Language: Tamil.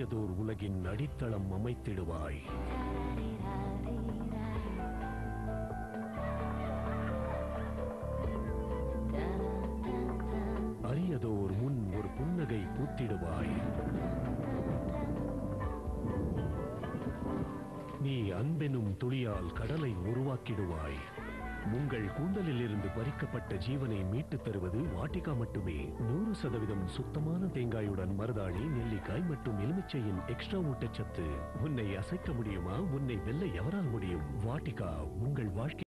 புதியதோர் உலகின் அடித்தளம் அமைத்திடுவாய் அரியதோர் முன் ஒரு புன்னகை பூத்திடுவாய் நீ அன்பெனும் துளியால் கடலை உருவாக்கிடுவாய் உங்கள் கூந்தலில் இருந்து பறிக்கப்பட்ட ஜீவனை மீட்டுத் தருவது வாட்டிகா மட்டுமே நூறு சதவீதம் சுத்தமான தேங்காயுடன் மருதாணி நெல்லிக்காய் மற்றும் எலுமிச்சையின் எக்ஸ்ட்ரா ஊட்டச்சத்து உன்னை அசைக்க முடியுமா உன்னை வெல்ல எவரால் முடியும் வாட்டிகா உங்கள் வாழ்க்கை